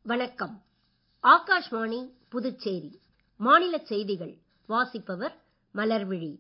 வணக்கம் ஆகாஷ்வாணி புதுச்சேரி மாநிலச் செய்திகள் வாசிப்பவர் மலர்விழி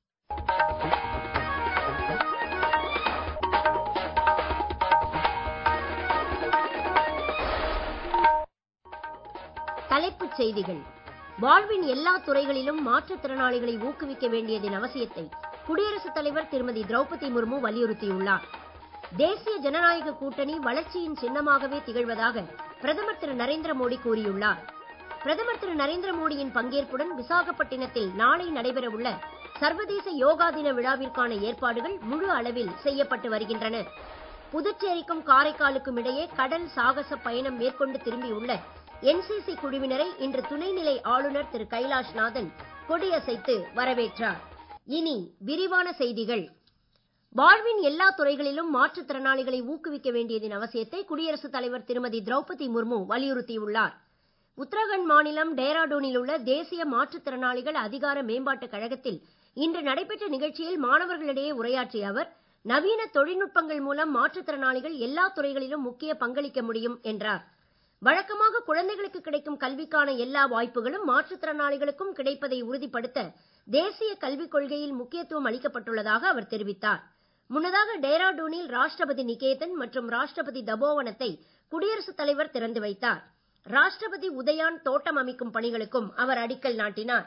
தலைப்புச் செய்திகள் வாழ்வின் எல்லா துறைகளிலும் மாற்றுத் திறனாளிகளை ஊக்குவிக்க வேண்டியதன் அவசியத்தை குடியரசுத் தலைவர் திருமதி திரௌபதி முர்மு வலியுறுத்தியுள்ளார் தேசிய ஜனநாயக கூட்டணி வளர்ச்சியின் சின்னமாகவே திகழ்வதாக பிரதமர் திரு நரேந்திர மோடி கூறியுள்ளார் பிரதமர் திரு நரேந்திர மோடியின் பங்கேற்புடன் விசாகப்பட்டினத்தில் நாளை நடைபெறவுள்ள சர்வதேச யோகா தின விழாவிற்கான ஏற்பாடுகள் முழு அளவில் செய்யப்பட்டு வருகின்றன புதுச்சேரிக்கும் காரைக்காலுக்கும் இடையே கடல் சாகச பயணம் மேற்கொண்டு திரும்பியுள்ள என்சிசி குழுவினரை இன்று துணைநிலை ஆளுநர் திரு கைலாஷ்நாதன் கொடியசைத்து வரவேற்றார் இனி விரிவான செய்திகள் வாழ்வின் எல்லா துறைகளிலும் மாற்றுத் திறனாளிகளை ஊக்குவிக்க வேண்டியதன் அவசியத்தை குடியரசுத் தலைவர் திருமதி திரௌபதி முர்மு வலியுறுத்தியுள்ளார் உத்தராகண்ட் மாநிலம் டேராடூனில் உள்ள தேசிய மாற்றுத் திறனாளிகள் அதிகார மேம்பாட்டுக் கழகத்தில் இன்று நடைபெற்ற நிகழ்ச்சியில் மாணவர்களிடையே உரையாற்றிய அவர் நவீன தொழில்நுட்பங்கள் மூலம் மாற்றுத் திறனாளிகள் எல்லா துறைகளிலும் முக்கிய பங்களிக்க முடியும் என்றார் வழக்கமாக குழந்தைகளுக்கு கிடைக்கும் கல்விக்கான எல்லா வாய்ப்புகளும் மாற்றுத் திறனாளிகளுக்கும் கிடைப்பதை உறுதிப்படுத்த தேசிய கல்விக் கொள்கையில் முக்கியத்துவம் அளிக்கப்பட்டுள்ளதாக அவர் தெரிவித்தார் முன்னதாக டேராடூனில் ராஷ்டிரபதி நிகேதன் மற்றும் ராஷ்டிரபதி தபோவனத்தை குடியரசுத் தலைவர் திறந்து வைத்தார் ராஷ்டிரபதி உதயான் தோட்டம் அமைக்கும் பணிகளுக்கும் அவர் அடிக்கல் நாட்டினார்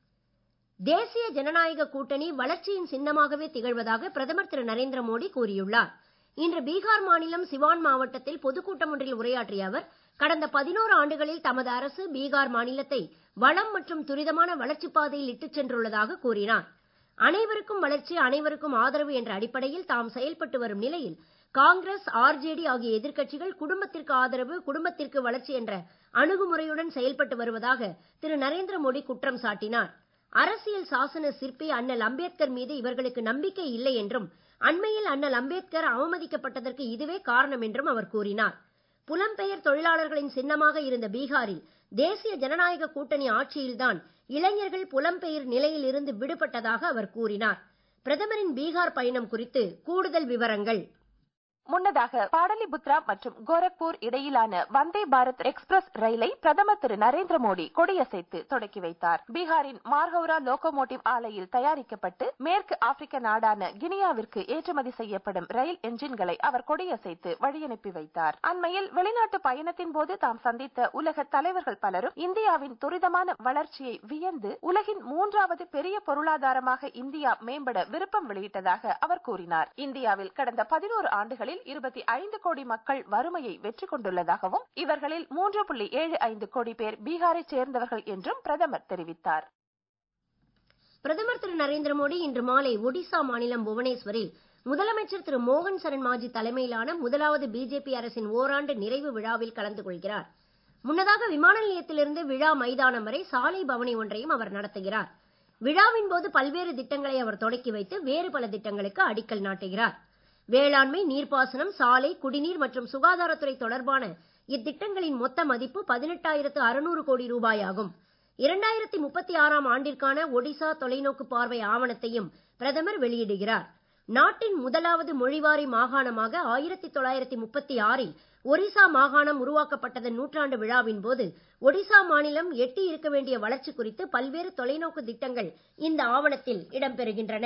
தேசிய ஜனநாயக கூட்டணி வளர்ச்சியின் சின்னமாகவே திகழ்வதாக பிரதமர் திரு நரேந்திர மோடி கூறியுள்ளார் இன்று பீகார் மாநிலம் சிவான் மாவட்டத்தில் பொதுக்கூட்டம் ஒன்றில் உரையாற்றிய அவர் கடந்த பதினோரு ஆண்டுகளில் தமது அரசு பீகார் மாநிலத்தை வளம் மற்றும் துரிதமான வளர்ச்சிப் பாதையில் இட்டுச் சென்றுள்ளதாக கூறினார் அனைவருக்கும் வளர்ச்சி அனைவருக்கும் ஆதரவு என்ற அடிப்படையில் தாம் செயல்பட்டு வரும் நிலையில் காங்கிரஸ் ஆர்ஜேடி ஆகிய எதிர்க்கட்சிகள் குடும்பத்திற்கு ஆதரவு குடும்பத்திற்கு வளர்ச்சி என்ற அணுகுமுறையுடன் செயல்பட்டு வருவதாக திரு நரேந்திர மோடி குற்றம் சாட்டினார் அரசியல் சாசன சிற்பி அண்ணல் அம்பேத்கர் மீது இவர்களுக்கு நம்பிக்கை இல்லை என்றும் அண்மையில் அண்ணல் அம்பேத்கர் அவமதிக்கப்பட்டதற்கு இதுவே காரணம் என்றும் அவர் கூறினார் புலம்பெயர் தொழிலாளர்களின் சின்னமாக இருந்த பீகாரில் தேசிய ஜனநாயக கூட்டணி ஆட்சியில்தான் இளைஞர்கள் புலம்பெயர் நிலையில் இருந்து விடுபட்டதாக அவர் கூறினார் பிரதமரின் பீகார் பயணம் குறித்து கூடுதல் விவரங்கள் முன்னதாக பாடலிபுத்ரா மற்றும் கோரக்பூர் இடையிலான வந்தே பாரத் எக்ஸ்பிரஸ் ரயிலை பிரதமர் திரு நரேந்திர மோடி கொடியசைத்து தொடக்கி வைத்தார் பீகாரின் மார்ஹவுரா லோகோமோட்டிவ் ஆலையில் தயாரிக்கப்பட்டு மேற்கு ஆப்பிரிக்க நாடான கினியாவிற்கு ஏற்றுமதி செய்யப்படும் ரயில் என்ஜின்களை அவர் கொடியசைத்து வழியனுப்பி வைத்தார் அண்மையில் வெளிநாட்டு பயணத்தின் போது தாம் சந்தித்த உலக தலைவர்கள் பலரும் இந்தியாவின் துரிதமான வளர்ச்சியை வியந்து உலகின் மூன்றாவது பெரிய பொருளாதாரமாக இந்தியா மேம்பட விருப்பம் வெளியிட்டதாக அவர் கூறினார் இந்தியாவில் கடந்த பதினோரு ஆண்டுகளில் இருபத்தி ஐந்து கோடி மக்கள் வறுமையை வெற்றி கொண்டுள்ளதாகவும் இவர்களில் மூன்று புள்ளி ஏழு ஐந்து கோடி பேர் பீகாரை சேர்ந்தவர்கள் என்றும் பிரதமர் தெரிவித்தார் பிரதமர் திரு நரேந்திர மோடி இன்று மாலை ஒடிசா மாநிலம் புவனேஸ்வரில் முதலமைச்சர் திரு மோகன் சரண் மாஜி தலைமையிலான முதலாவது பிஜேபி அரசின் ஓராண்டு நிறைவு விழாவில் கலந்து கொள்கிறார் முன்னதாக விமான நிலையத்திலிருந்து விழா மைதானம் வரை சாலை பவனி ஒன்றையும் அவர் நடத்துகிறார் விழாவின் போது பல்வேறு திட்டங்களை அவர் தொடக்கி வைத்து வேறு பல திட்டங்களுக்கு அடிக்கல் நாட்டுகிறார் வேளாண்மை நீர்ப்பாசனம் சாலை குடிநீர் மற்றும் சுகாதாரத்துறை தொடர்பான இத்திட்டங்களின் மொத்த மதிப்பு பதினெட்டாயிரத்து அறுநூறு கோடி ரூபாய் ஆகும் இரண்டாயிரத்தி முப்பத்தி ஆறாம் ஆண்டிற்கான ஒடிசா தொலைநோக்கு பார்வை ஆவணத்தையும் பிரதமர் வெளியிடுகிறார் நாட்டின் முதலாவது மொழிவாரி மாகாணமாக ஆயிரத்தி தொள்ளாயிரத்தி முப்பத்தி ஆறில் ஒரிசா மாகாணம் உருவாக்கப்பட்டதன் நூற்றாண்டு விழாவின் போது ஒடிசா மாநிலம் எட்டி இருக்க வேண்டிய வளர்ச்சி குறித்து பல்வேறு தொலைநோக்கு திட்டங்கள் இந்த ஆவணத்தில் இடம்பெறுகின்றன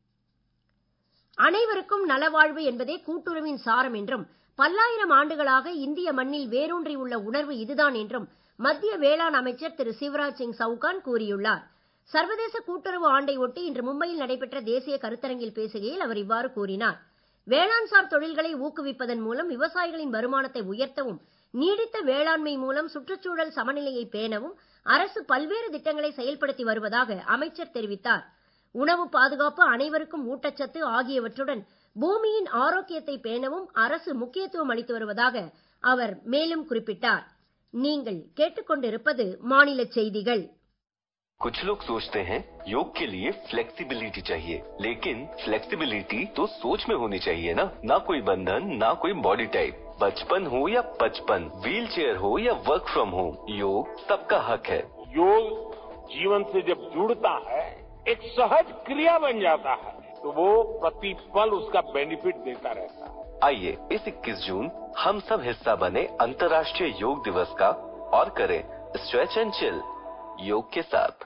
அனைவருக்கும் நலவாழ்வு என்பதே கூட்டுறவின் சாரம் என்றும் பல்லாயிரம் ஆண்டுகளாக இந்திய மண்ணில் வேரூன்றி உள்ள உணர்வு இதுதான் என்றும் மத்திய வேளாண் அமைச்சர் திரு சிவராஜ் சிங் சவுகான் கூறியுள்ளார் சர்வதேச கூட்டுறவு ஆண்டை ஒட்டி இன்று மும்பையில் நடைபெற்ற தேசிய கருத்தரங்கில் பேசுகையில் அவர் இவ்வாறு கூறினார் வேளாண் சார் தொழில்களை ஊக்குவிப்பதன் மூலம் விவசாயிகளின் வருமானத்தை உயர்த்தவும் நீடித்த வேளாண்மை மூலம் சுற்றுச்சூழல் சமநிலையை பேணவும் அரசு பல்வேறு திட்டங்களை செயல்படுத்தி வருவதாக அமைச்சர் தெரிவித்தார் உணவு பாதுகாப்பு அனைவருக்கும் ஊட்டச்சத்து ஆகியவற்றுடன் பூமியின் ஆரோக்கியத்தை பேணவும் அரசு முக்கியத்துவம் அளித்து வருவதாக அவர் மேலும் குறிப்பிட்டார் நீங்கள் கேட்டுக்கொண்டிருப்பது மாநில செய்திகள் कुछ लोग सोचते हैं योग के लिए फ्लेक्सिबिलिटी चाहिए लेकिन फ्लेक्सिबिलिटी तो सोच में होनी चाहिए ना ना कोई बंधन ना कोई बॉडी टाइप बचपन हो या पचपन व्हील चेयर हो या वर्क फ्रॉम होम योग सबका हक है योग जीवन से जब जुड़ता है एक सहज क्रिया बन जाता है तो वो प्रतिपल उसका बेनिफिट देता रहता है आइए इस 21 जून हम सब हिस्सा बने अंतर्राष्ट्रीय योग दिवस का और करें स्ट्रेच एंड चिल योग के साथ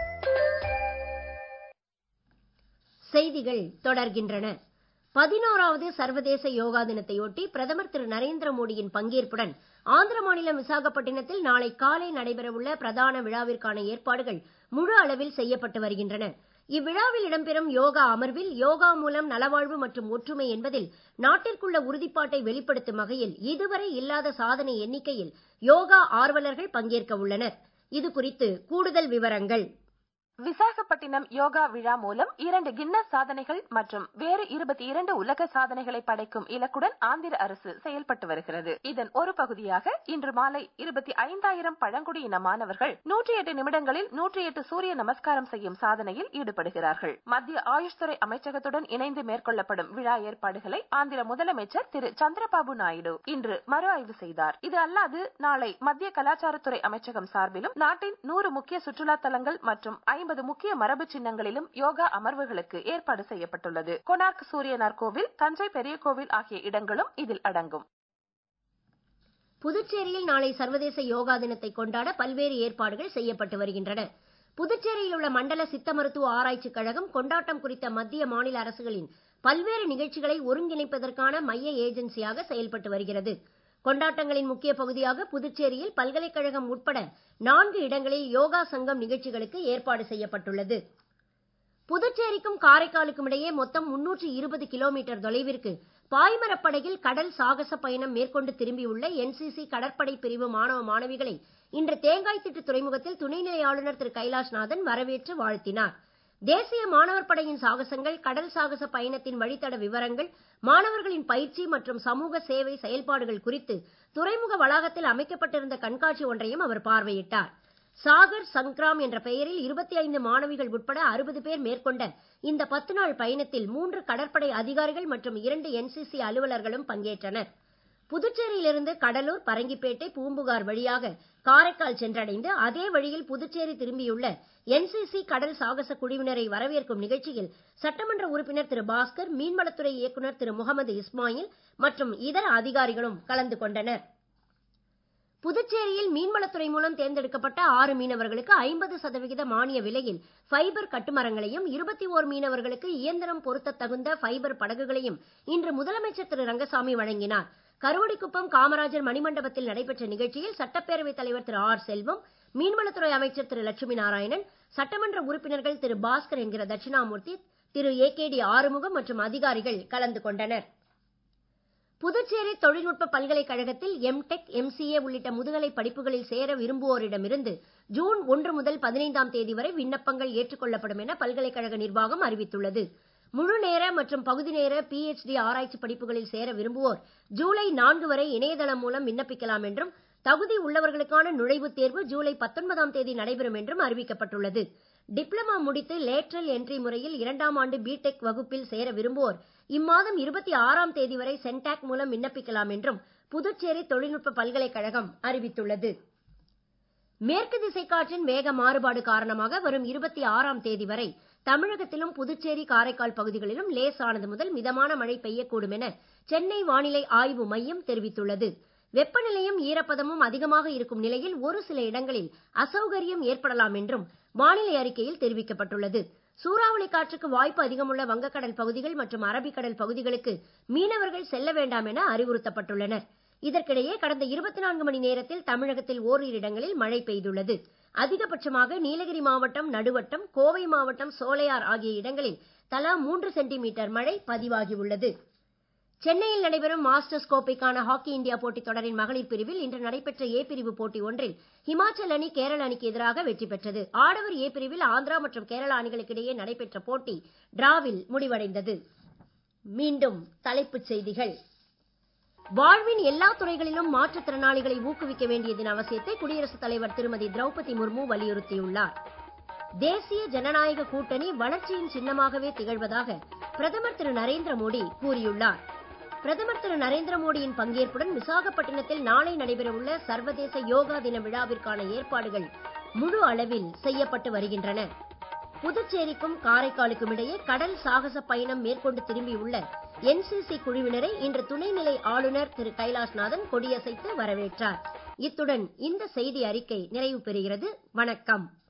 செய்திகள் தொடர்கின்றன பதினோராவது சர்வதேச யோகா தினத்தையொட்டி பிரதமர் திரு நரேந்திர மோடியின் பங்கேற்புடன் ஆந்திர மாநிலம் விசாகப்பட்டினத்தில் நாளை காலை நடைபெறவுள்ள பிரதான விழாவிற்கான ஏற்பாடுகள் முழு அளவில் செய்யப்பட்டு வருகின்றன இவ்விழாவில் இடம்பெறும் யோகா அமர்வில் யோகா மூலம் நலவாழ்வு மற்றும் ஒற்றுமை என்பதில் நாட்டிற்குள்ள உறுதிப்பாட்டை வெளிப்படுத்தும் வகையில் இதுவரை இல்லாத சாதனை எண்ணிக்கையில் யோகா ஆர்வலர்கள் பங்கேற்க உள்ளனர் இது குறித்து கூடுதல் விவரங்கள் விசாகப்பட்டினம் யோகா விழா மூலம் இரண்டு கின்னஸ் சாதனைகள் மற்றும் வேறு இருபத்தி இரண்டு உலக சாதனைகளை படைக்கும் இலக்குடன் ஆந்திர அரசு செயல்பட்டு வருகிறது இதன் ஒரு பகுதியாக இன்று மாலை இருபத்தி ஐந்தாயிரம் பழங்குடியின மாணவர்கள் நூற்றி எட்டு நிமிடங்களில் நூற்றி எட்டு சூரிய நமஸ்காரம் செய்யும் சாதனையில் ஈடுபடுகிறார்கள் மத்திய ஆயுஷ் துறை அமைச்சகத்துடன் இணைந்து மேற்கொள்ளப்படும் விழா ஏற்பாடுகளை ஆந்திர முதலமைச்சர் திரு சந்திரபாபு நாயுடு இன்று மறு ஆய்வு செய்தார் இது அல்லாது நாளை மத்திய கலாச்சாரத்துறை அமைச்சகம் சார்பிலும் நாட்டின் நூறு முக்கிய சுற்றுலா தலங்கள் மற்றும் ஐம்பது முக்கிய மரபு சின்னங்களிலும் யோகா அமர்வுகளுக்கு ஏற்பாடு செய்யப்பட்டுள்ளது கொனார்க் சூரியனார் கோவில் தஞ்சை பெரிய கோவில் ஆகிய இடங்களும் இதில் அடங்கும் புதுச்சேரியில் நாளை சர்வதேச யோகா தினத்தை கொண்டாட பல்வேறு ஏற்பாடுகள் செய்யப்பட்டு வருகின்றன புதுச்சேரியில் உள்ள மண்டல சித்த மருத்துவ ஆராய்ச்சிக் கழகம் கொண்டாட்டம் குறித்த மத்திய மாநில அரசுகளின் பல்வேறு நிகழ்ச்சிகளை ஒருங்கிணைப்பதற்கான மைய ஏஜென்சியாக செயல்பட்டு வருகிறது கொண்டாட்டங்களின் முக்கிய பகுதியாக புதுச்சேரியில் பல்கலைக்கழகம் உட்பட நான்கு இடங்களில் யோகா சங்கம் நிகழ்ச்சிகளுக்கு ஏற்பாடு செய்யப்பட்டுள்ளது புதுச்சேரிக்கும் காரைக்காலுக்கும் இடையே மொத்தம் முன்னூற்று இருபது கிலோமீட்டர் தொலைவிற்கு பாய்மரப்படகில் கடல் சாகச பயணம் மேற்கொண்டு திரும்பியுள்ள என்சிசி கடற்படை பிரிவு மாணவ மாணவிகளை இன்று தேங்காய்த்திட்டு துறைமுகத்தில் துணைநிலை ஆளுநர் திரு கைலாஷ்நாதன் வரவேற்று வாழ்த்தினார் தேசிய மாணவர் படையின் சாகசங்கள் கடல் சாகச பயணத்தின் வழித்தட விவரங்கள் மாணவர்களின் பயிற்சி மற்றும் சமூக சேவை செயல்பாடுகள் குறித்து துறைமுக வளாகத்தில் அமைக்கப்பட்டிருந்த கண்காட்சி ஒன்றையும் அவர் பார்வையிட்டார் சாகர் சங்க்ராம் என்ற பெயரில் இருபத்தி ஐந்து மாணவிகள் உட்பட அறுபது பேர் மேற்கொண்ட இந்த பத்து நாள் பயணத்தில் மூன்று கடற்படை அதிகாரிகள் மற்றும் இரண்டு என்சிசி அலுவலர்களும் பங்கேற்றனர் புதுச்சேரியிலிருந்து கடலூர் பரங்கிப்பேட்டை பூம்புகார் வழியாக காரைக்கால் சென்றடைந்து அதே வழியில் புதுச்சேரி திரும்பியுள்ள என்சிசி கடல் சாகச குழுவினரை வரவேற்கும் நிகழ்ச்சியில் சட்டமன்ற உறுப்பினர் திரு பாஸ்கர் மீன்வளத்துறை இயக்குநர் திரு முகமது இஸ்மாயில் மற்றும் இதர அதிகாரிகளும் கலந்து கொண்டனர் புதுச்சேரியில் மீன்வளத்துறை மூலம் தேர்ந்தெடுக்கப்பட்ட ஆறு மீனவர்களுக்கு ஐம்பது சதவிகித மானிய விலையில் ஃபைபர் கட்டுமரங்களையும் இருபத்தி ஓர் மீனவர்களுக்கு இயந்திரம் பொருத்த தகுந்த ஃபைபர் படகுகளையும் இன்று முதலமைச்சர் திரு ரங்கசாமி வழங்கினார் கருவடிக்குப்பம் காமராஜர் மணிமண்டபத்தில் நடைபெற்ற நிகழ்ச்சியில் சட்டப்பேரவைத் தலைவர் திரு ஆர் செல்வம் மீன்வளத்துறை அமைச்சர் திரு லட்சுமி நாராயணன் சட்டமன்ற உறுப்பினர்கள் திரு பாஸ்கர் என்கிற Dakshinamurthy Thiru A K D Arumugam மற்றும் அதிகாரிகள் கலந்து கொண்டனர் புதுச்சேரி தொழில்நுட்ப பல்கலைக்கழகத்தில் எம்டெக் எம்சிஏ உள்ளிட்ட முதுகலை படிப்புகளில் சேர விரும்புவோரிடமிருந்து ஜூன் ஒன்று முதல் பதினைந்தாம் தேதி வரை விண்ணப்பங்கள் ஏற்றுக்கொள்ளப்படும் என பல்கலைக்கழக நிர்வாகம் அறிவித்துள்ளது முழு நேர மற்றும் பகுதி நேர பிஎச்டி ஆராய்ச்சி படிப்புகளில் சேர விரும்புவோர் ஜூலை நான்கு வரை இணையதளம் மூலம் விண்ணப்பிக்கலாம் என்றும் தகுதி உள்ளவர்களுக்கான நுழைவுத் தேர்வு ஜூலை பத்தொன்பதாம் தேதி நடைபெறும் என்றும் அறிவிக்கப்பட்டுள்ளது டிப்ளமா முடித்து லேட்ரல் என்ட்ரி முறையில் இரண்டாம் ஆண்டு பிடெக் வகுப்பில் சேர விரும்புவோர் இம்மாதம் இருபத்தி ஆறாம் தேதி வரை சென்டாக் மூலம் விண்ணப்பிக்கலாம் என்றும் புதுச்சேரி தொழில்நுட்ப பல்கலைக்கழகம் அறிவித்துள்ளது மேற்கு திசை காற்றின் வேக மாறுபாடு காரணமாக வரும் இருபத்தி ஆறாம் தேதி வரை தமிழகத்திலும் புதுச்சேரி காரைக்கால் பகுதிகளிலும் லேசானது முதல் மிதமான மழை பெய்யக்கூடும் என சென்னை வானிலை ஆய்வு மையம் தெரிவித்துள்ளது வெப்பநிலையும் ஈரப்பதமும் அதிகமாக இருக்கும் நிலையில் ஒரு சில இடங்களில் அசௌகரியம் ஏற்படலாம் என்றும் வானிலை அறிக்கையில் தெரிவிக்கப்பட்டுள்ளது சூறாவளி காற்றுக்கு வாய்ப்பு அதிகமுள்ள வங்கக்கடல் பகுதிகள் மற்றும் அரபிக்கடல் பகுதிகளுக்கு மீனவர்கள் செல்ல வேண்டாம் என அறிவுறுத்தப்பட்டுள்ளனர் இதற்கிடையே கடந்த இருபத்தி நான்கு மணி நேரத்தில் தமிழகத்தில் ஓரிரு இடங்களில் மழை பெய்துள்ளது அதிகபட்சமாக நீலகிரி மாவட்டம் நடுவட்டம் கோவை மாவட்டம் சோலையார் ஆகிய இடங்களில் தலா மூன்று சென்டிமீட்டர் மழை பதிவாகியுள்ளது சென்னையில் நடைபெறும் மாஸ்டர்ஸ் கோப்பைக்கான ஹாக்கி இந்தியா போட்டித் தொடரின் மகளிர் பிரிவில் இன்று நடைபெற்ற ஏ பிரிவு போட்டி ஒன்றில் ஹிமாச்சல் அணி கேரள அணிக்கு எதிராக வெற்றி பெற்றது ஆடவர் ஏ பிரிவில் ஆந்திரா மற்றும் கேரள அணிகளுக்கிடையே நடைபெற்ற போட்டி டிராவில் முடிவடைந்தது மீண்டும் தலைப்புச் செய்திகள் வாழ்வின் எல்லா துறைகளிலும் மாற்றுத்திறனாளிகளை ஊக்குவிக்க வேண்டியதன் அவசியத்தை குடியரசுத் தலைவர் திருமதி திரௌபதி முர்மு வலியுறுத்தியுள்ளார் தேசிய ஜனநாயக கூட்டணி வளர்ச்சியின் சின்னமாகவே திகழ்வதாக பிரதமர் திரு நரேந்திர மோடி கூறியுள்ளார் பிரதமர் திரு நரேந்திர மோடியின் பங்கேற்புடன் விசாகப்பட்டினத்தில் நாளை நடைபெறவுள்ள சர்வதேச யோகா தின விழாவிற்கான ஏற்பாடுகள் முழு அளவில் செய்யப்பட்டு வருகின்றன புதுச்சேரிக்கும் காரைக்காலுக்கும் இடையே கடல் சாகச பயணம் மேற்கொண்டு திரும்பியுள்ள என்சிசி குழுவினரை இன்று துணைநிலை ஆளுநர் திரு கைலாஷ்நாதன் கொடியசைத்து வரவேற்றார் இத்துடன் இந்த செய்தி அறிக்கை நிறைவு பெறுகிறது வணக்கம்